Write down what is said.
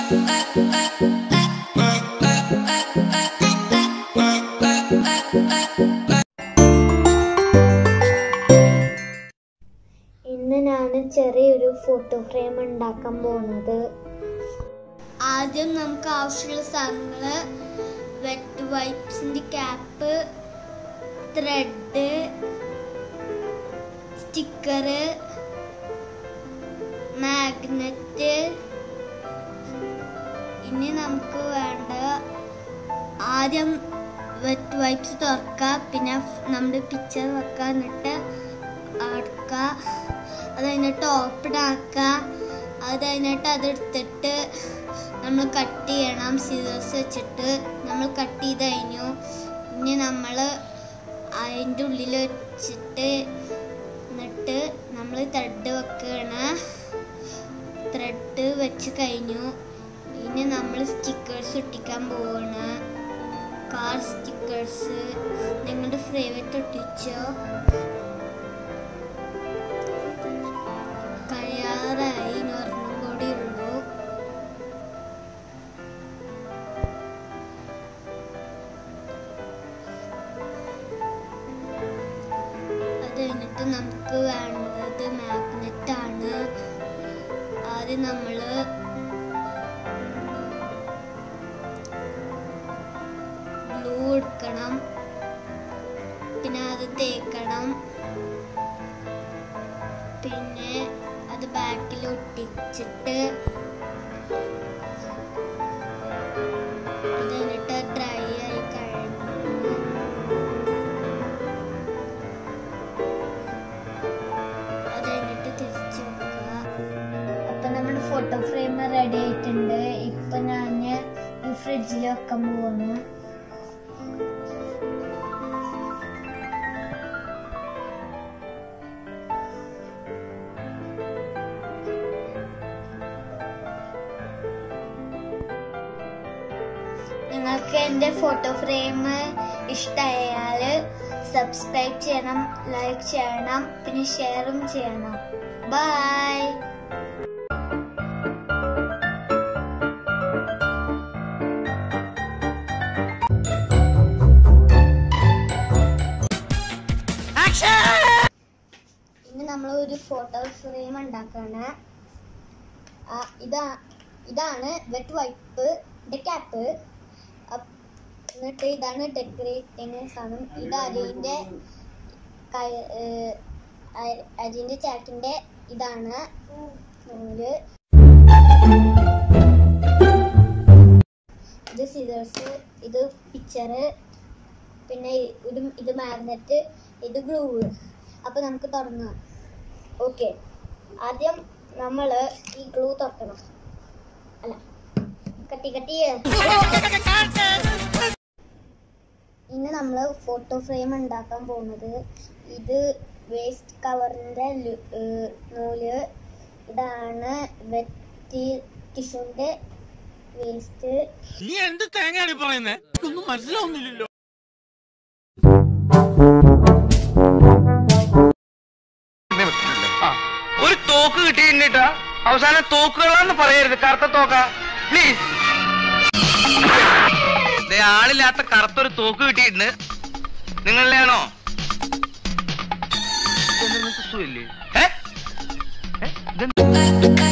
ഇന്ന് ഞാൻ ചെറിയൊരു ഫോട്ടോ ഫ്രെയിം ഉണ്ടാക്കാൻ പോകുന്നത് ആദ്യം നമുക്ക് ആവശ്യമുള്ള സാധനങ്ങൾ വെറ്റ് വൈപ്സിന്റെ ക്യാപ്പ് ത്രെഡ് സ്റ്റിക്കറ് മാഗ്നറ്റ് ഇനി നമുക്ക് വേണ്ട ആദ്യം വെറ്റ് വൈപ്സ് തുറക്കുക പിന്നെ നമ്മുടെ പിക്ചർ വെക്കുക എന്നിട്ട് അടുക്കുക അത് കഴിഞ്ഞിട്ട് ഓപ്പൺ ആക്കുക അത് കഴിഞ്ഞിട്ട് അതെടുത്തിട്ട് നമ്മൾ കട്ട് ചെയ്യണം സീസേഴ്സ് വെച്ചിട്ട് നമ്മൾ കട്ട് ചെയ്ത് കഴിഞ്ഞു ഇനി നമ്മൾ അതിൻ്റെ ഉള്ളിൽ വെച്ചിട്ട് എന്നിട്ട് നമ്മൾ ത്രെഡ് വെക്കുകയാണ് ത്രെഡ് വെച്ച് കഴിഞ്ഞു ഇനി നമ്മൾ സ്റ്റിക്കേഴ്സ് ഒട്ടിക്കാൻ പോവാണ് കാർ സ്റ്റിക്കേഴ്സ് നിങ്ങളുടെ ഫേവറേറ്റ് ഒട്ടിച്ചോ കഴിയാറായി ഇനി ഒരെണ്ണം കൂടി ഉള്ളൂ അത് കഴിഞ്ഞിട്ട് നമുക്ക് വേണ്ടത് മാഗ്നറ്റ് ആണ് ആദ്യം നമ്മള് ഗ്ലൂ എടുക്കണം പിന്നെ അത് തേക്കണം പിന്നെ അത് ബാക്കിൽ ഒട്ടിച്ചിട്ട് അത് കഴിഞ്ഞിട്ട് ഡ്രൈ ആയി കഴിഞ്ഞു അത് കഴിഞ്ഞിട്ട് തിരിച്ചു വെക്കുക അപ്പൊ നമ്മുടെ ഫോട്ടോ ഫ്രെയിം റെഡി ആയിട്ടുണ്ട് ഇപ്പൊ ഞാൻ ഈ ഫ്രിഡ്ജിൽ വെക്കാൻ പോകുന്നു നിങ്ങൾക്ക് എൻ്റെ ഫോട്ടോ ഫ്രെയിം ഇഷ്ടമായാൽ സബ്സ്ക്രൈബ് ചെയ്യണം ലൈക്ക് ചെയ്യണം പിന്നെ ഷെയറും ചെയ്യണം ബൈ ഇനി നമ്മൾ ഒരു ഫോട്ടോ ഫ്രെയിം ഉണ്ടാക്കാണ് ആ, ഇതാ ഇതാണ് വെറ്റ് വൈപ്പ് ക്യാപ്പ് എന്നിട്ട് ഇതാണ് ഡെക്കറേറ്റിംഗ് സാധനം ഇത് അരിന്റെ കയ- ഏഹ് അരി- അരിന്റെ ചാക്കിന്റെ ഇതാണ് നൂല് ഇത് സിസേഴ്സ് ഇത് പിക്ചറ് പിന്നെ ഇത് ഇത് മാഗ്നറ്റ് ഇത് ഗ്ലൂ അപ്പൊ നമുക്ക് തുടങ്ങാം ഓക്കെ ആദ്യം നമ്മൾ ഈ ഗ്ലൂ തുറക്കണം അല്ല കട്ടി കട്ടി ഇന്ന് നമ്മൾ ഫോട്ടോ ഫ്രെയിം ഉണ്ടാക്കാൻ പോകുന്നത് ഇത് വേസ്റ്റ് കവറിൻ്റെ നൂല് ഇതാണ് വെറ്റി ടിഷ്യൂൻ്റെ വേസ്റ്റ് നീ എന്ത് തേങ്ങയാണ് പറയുന്നേ ഒന്നും മനസ്സിലാവുന്നില്ലല്ലോ ഒരു തോക്ക് കിട്ടിയിട്ടാ അവസാനം തോക്കുകളാന്ന് പറയരുത് കറുത്ത തോക്ക പ്ലീസ് ആളില്ലാത്ത കറുത്തൊരു തോക്ക് കിട്ടിയിട്ടുണ്ട് നിങ്ങളിലാണോ ഏ? ഏ? ഇതെന്ത്?